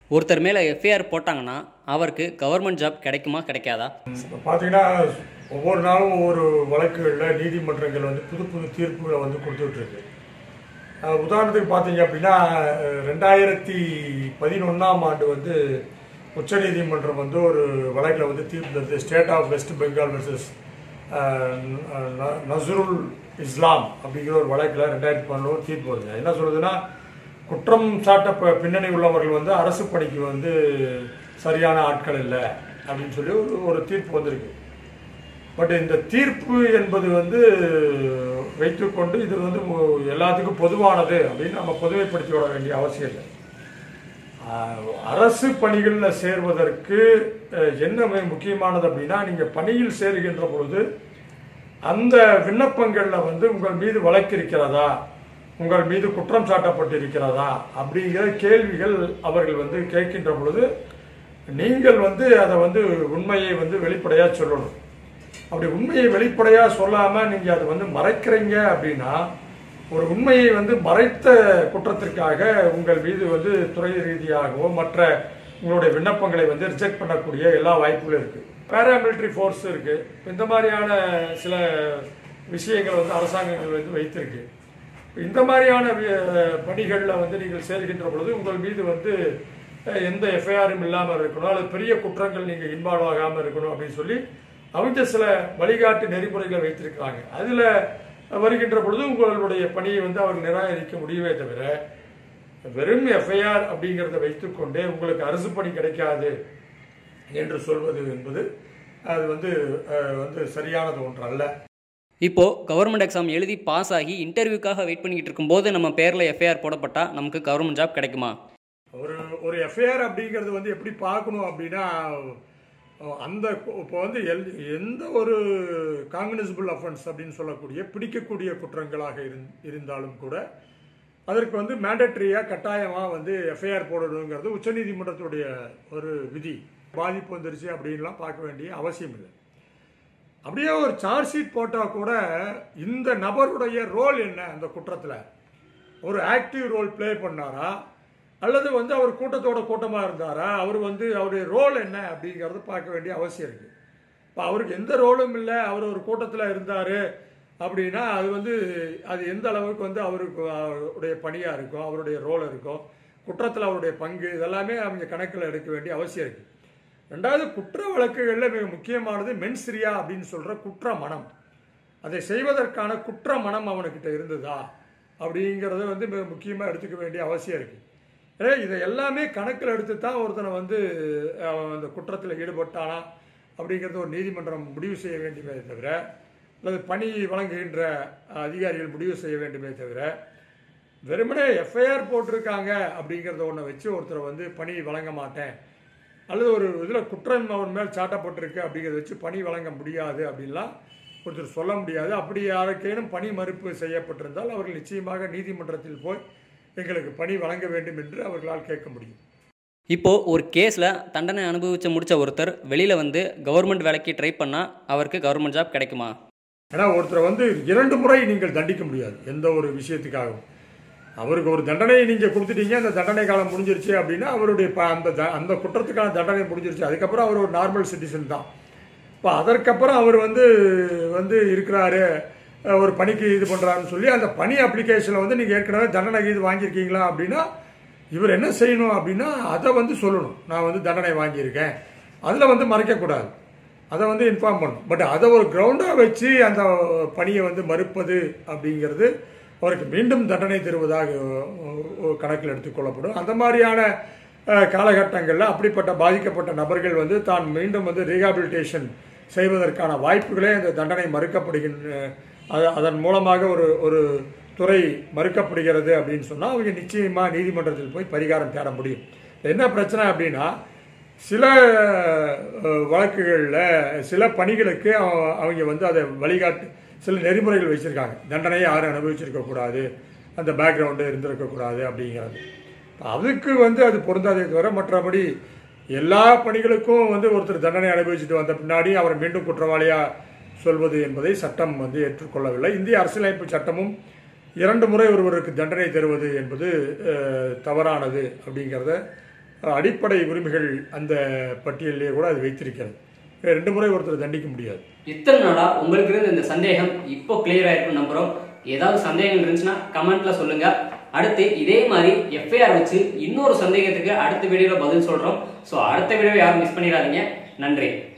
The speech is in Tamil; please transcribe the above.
ஒருத்தர் மேலே எஃப்ஐஆர் போட்டாங்கன்னா அவருக்கு கவர்மெண்ட் ஜாப் கிடைக்குமா கிடைக்காதா இப்போ பார்த்தீங்கன்னா ஒவ்வொரு நாளும் ஒவ்வொரு வழக்குகளில் நீதிமன்றங்கள் வந்து புது புது தீர்ப்புகளை வந்து கொடுத்துட்ருக்கு உதாரணத்துக்கு பார்த்தீங்க அப்படின்னா அஹ், ரெண்டாயிரத்தி பதினொன்றாம் ஆண்டு வந்து உச்சநீதிமன்றம் வந்து ஒரு வழக்கில் வந்து தீர்ப்பு தருது state of West Bengal versus Nazrul Islam அப்படிங்கிற ஒரு வழக்கில் ரெண்டாயிரத்தி பதினொன்று தீர்ப்பு வருது என்ன சொல்லுதுன்னா குற்றம் சாட்ட ப- பின்னணி உள்ளவர்கள் வந்து அரசு பணிக்கு வந்து சரியான ஆட்கள் இல்லை அப்படின்னு சொல்லி ஒரு ஒரு தீர்ப்பு வந்திருக்கு பட் இந்த தீர்ப்பு என்பது வந்து வைத்துக்கொண்டு இது வந்து ஒ- எல்லாத்துக்கும் பொதுவானது அப்படின்னு நம்ம பொதுமைப்படுத்தி விட வேண்டிய அவசியம் இல்லை ஆஹ், அரசு பணிகளில் சேர்வதற்கு அஹ், என்ன மிக முக்கியமானது அப்படின்னா நீங்கள் பணியில் சேருகின்ற பொழுது அந்த விண்ணப்பங்களில் வந்து உங்கள் மீது வழக்கு இருக்கிறதா உங்கள் மீது குற்றம் சாட்டப்பட்டிருக்கிறதா அப்படிங்கிற கேள்விகள் அவர்கள் வந்து கேட்கின்ற பொழுது நீங்கள் வந்து அதை வந்து உண்மையை வந்து வெளிப்படையாக சொல்லணும் அப்படி உண்மையை வெளிப்படையாக சொல்லாமல் நீங்கள் அதை வந்து மறைக்கிறீங்க அப்படின்னா ஒரு உண்மையை வந்து மறைத்த குற்றத்திற்காக உங்கள் மீது வந்து துறை ரீதியாகவோ மற்ற உங்களுடைய விண்ணப்பங்களை வந்து ரிஜெக்ட் பண்ணக்கூடிய எல்லா வாய்ப்புகளும் இருக்கு பேராமிலிட்டரி ஃபோர்ஸ் இருக்கு இந்த மாதிரியான சில விஷயங்கள் வந்து அரசாங்கங்கள் வந்து வைத்திருக்கு இந்த மாதிரியான பணிகளில் வந்து நீங்கள் சேர்கின்ற பொழுது உங்கள் மீது வந்து அஹ், எந்த எஃப்ஐஆரும் இல்லாமல் இருக்கணும் அல்லது பெரிய குற்றங்கள் நீங்கள் இன்வால்வ் ஆகாமல் இருக்கணும் அப்படின்னு சொல்லி அவங்க சில வழிகாட்டு நெறிமுறைகளை வைத்திருக்கிறாங்க அதில் வருகின்ற பொழுது உங்களுடைய பணியை வந்து அவர் நிராகரிக்க முடியவே தவிர வெறும் எஃப்ஐஆர் அப்படிங்கிறத வைத்துக்கொண்டே உங்களுக்கு அரசு பணி கிடைக்காது என்று சொல்வது என்பது அது வந்து அஹ், வந்து சரியானது ஒன்று அல்ல இப்போது கவர்மெண்ட் எக்ஸாம் எழுதி பாஸ் ஆகி இன்டர்வியூக்காக வெயிட் பண்ணிக்கிட்டு இருக்கும்போது நம்ம பேரில் எஃப்ஐஆர் போடப்பட்டால் நமக்கு கவர்மெண்ட் ஜாப் கிடைக்குமா ஒரு ஒரு எஃப்ஐஆர் அப்படிங்கிறது வந்து எப்படி பார்க்கணும் அப்படின்னா அஹ், அந்த கு- இப்போ வந்து எல் எந்த ஒரு காங்கினசிபிள் அஃபென்ஸ் அப்படின்னு சொல்லக்கூடிய பிடிக்கக்கூடிய குற்றங்களாக இருந் இருந்தாலும் கூட அதற்கு வந்து மேண்டட்ரியாக கட்டாயமாக வந்து எஃப்ஐஆர் போடணுங்கிறது உச்சநீதிமன்றத்துடைய ஒரு விதி பாதிப்பு வந்துருச்சு அப்படின்லாம் பார்க்க வேண்டிய அவசியம் இல்லை அப்படியே ஒரு சார்ஜ் ஷீட் போட்டால் கூட இந்த நபருடைய ரோல் என்ன அந்த குற்றத்தில் ஒரு ஆக்டிவ் ரோல் ப்ளே பண்ணாரா அல்லது வந்து அவர் கூட்டத்தோட கூட்டமாக இருந்தாரா அவர் வந்து அவருடைய ரோல் என்ன அப்படிங்கிறத பார்க்க வேண்டிய அவசியம் இருக்குது இப்போ அவருக்கு எந்த ரோலும் இல்லை அவர் ஒரு கூட்டத்தில் இருந்தார் அப்படின்னா அது வந்து அது எந்த அளவுக்கு வந்து அவருக்கு அவருடைய பணியாக இருக்கும் அவருடைய ரோல் இருக்கும் குற்றத்தில் அவருடைய பங்கு இதெல்லாமே அவங்க கணக்கில் எடுக்க வேண்டிய அவசியம் இருக்குது ரெண்டாவது குற்ற வழக்குகளில் மிக முக்கியமானது மென்சிரியா அப்படின்னு சொல்கிற குற்ற மனம் அதை செய்வதற்கான குற்ற மனம் அவனுக்கிட்ட இருந்ததா அப்படிங்கிறத வந்து மிக முக்கியமாக எடுத்துக்க வேண்டிய அவசியம் இருக்குது ஏன்னா இதை எல்லாமே கணக்கில் எடுத்து தான் ஒருத்தனை வந்து அவன் அந்த குற்றத்தில் ஈடுபட்டானா அப்படிங்கிறத ஒரு நீதிமன்றம் முடிவு செய்ய வேண்டுமே தவிர அல்லது பணி வழங்குகின்ற அதிகாரிகள் முடிவு செய்ய வேண்டுமே தவிர வெறுமனே எஃப்ஐஆர் போட்டிருக்காங்க அப்படிங்கிறத ஒன்றை வச்சு ஒருத்தரை வந்து பணி வழங்க மாட்டேன் அல்லது ஒரு இதில் குற்றம் அவன் மேல் சாட்டப்பட்டிருக்கு அப்படிங்கிறத வச்சு பணி வழங்க முடியாது அப்படின்லாம் ஒருத்தர் சொல்ல முடியாது அப்படி யாருக்கேனும் பணி மறுப்பு செய்யப்பட்டிருந்தால் அவர்கள் நிச்சயமாக நீதிமன்றத்தில் போய் எங்களுக்கு பணி வழங்க வேண்டும் என்று அவர்களால் கேட்க முடியும் இப்போது ஒரு கேஸில் தண்டனை அனுபவிச்சு முடித்த ஒருத்தர் வெளியில் வந்து கவர்மெண்ட் வேலைக்கு ட்ரை பண்ணால் அவருக்கு கவர்மெண்ட் ஜாப் கிடைக்குமா ஏன்னா ஒருத்தரை வந்து இரண்டு முறை நீங்கள் தண்டிக்க முடியாது எந்த ஒரு விஷயத்துக்காகவும் அவருக்கு ஒரு தண்டனையை நீங்கள் கொடுத்துட்டீங்க அந்த தண்டனை காலம் முடிஞ்சிருச்சு அப்படின்னா அவருடைய ப- அந்த த- அந்த குற்றத்துக்கான தண்டனை முடிஞ்சிருச்சு அதுக்கப்புறம் அவர் ஒரு நார்மல் சிட்டிசன் தான் இப்போ அதற்கப்புறம் அவர் வந்து வந்து இருக்கிறாரு அஹ், ஒரு பணிக்கு இது பண்ணுறாருன்னு சொல்லி அந்த பணி அப்ளிகேஷனில் வந்து நீங்கள் ஏற்கனவே தண்டனை இது வாங்கியிருக்கீங்களா அப்படின்னா இவர் என்ன செய்யணும் அப்படின்னா அதை வந்து சொல்லணும் நான் வந்து தண்டனை வாங்கியிருக்கேன் அதில் வந்து மறைக்கக்கூடாது அதை வந்து இன்ஃபார்ம் பண்ணணும் பட் அதை ஒரு கிரவுண்டாக வச்சு அந்த பணியை வந்து மறுப்பது அப்படிங்கிறது அவருக்கு மீண்டும் தண்டனை தருவதாக அஹ், அஹ், கணக்கில் எடுத்துக்கொள்ளப்படும் அந்த மாதிரியான காலகட்டங்களில் அப்படிப்பட்ட பாதிக்கப்பட்ட நபர்கள் வந்து தான் மீண்டும் வந்து ரீஹாபிலிட்டேஷன் செய்வதற்கான வாய்ப்புகளே அந்த தண்டனை மறுக்கப்படுகின்ற அத- அதன் மூலமாக ஒரு ஒரு துறை மறுக்கப்படுகிறது அப்படின்னு சொன்னால் அவங்க நிச்சயமாக நீதிமன்றத்தில் போய் பரிகாரம் தேட முடியும் என்ன பிரச்சனை அப்படின்னா சில அஹ், வழக்குகளில் சில பணிகளுக்கு அவ- அவங்க வந்து அதை வழிகாட்டு சில நெறிமுறைகள் வச்சுருக்காங்க தண்டனையை யாரும் அனுபவிச்சிருக்க கூடாது அந்த பேக்ரவுண்டு இருந்திருக்கக்கூடாது அப்படிங்கிறது அதுக்கு வந்து அது பொருந்தாதே தவிர மற்றபடி எல்லா பணிகளுக்கும் வந்து ஒருத்தர் தண்டனை அனுபவிச்சுட்டு வந்த பின்னாடி அவரை மீண்டும் குற்றவாளியாக சொல்வது என்பதை சட்டம் வந்து ஏற்றுக்கொள்ளவில்லை இந்திய அரசியலமைப்பு சட்டமும் இரண்டு முறை ஒருவருக்கு தண்டனை தருவது என்பது அஹ், தவறானது அப்படிங்கிறத அடிப்படை உரிமைகள் அந்த பட்டியலிலே கூட அது வைத்திருக்கிறது ரெண்டு முறை ஒருத்தர் தண்டிக்க முடியாது இத்தனை நாளா உங்களுக்கு இருந்த இந்த சந்தேகம் இப்போ கிளியர் ஆயிருக்கும் நம்புறோம் ஏதாவது சந்தேகம் இருந்துச்சுன்னா கமெண்ட்ல சொல்லுங்க அடுத்து இதே மாதிரி எஃப்ஐஆர் வச்சு இன்னொரு சந்தேகத்துக்கு அடுத்த வீடியோல பதில் சொல்றோம் ஸோ அடுத்த வீடியோ யாரும் மிஸ் பண்ணிடாதீங்க நன்றி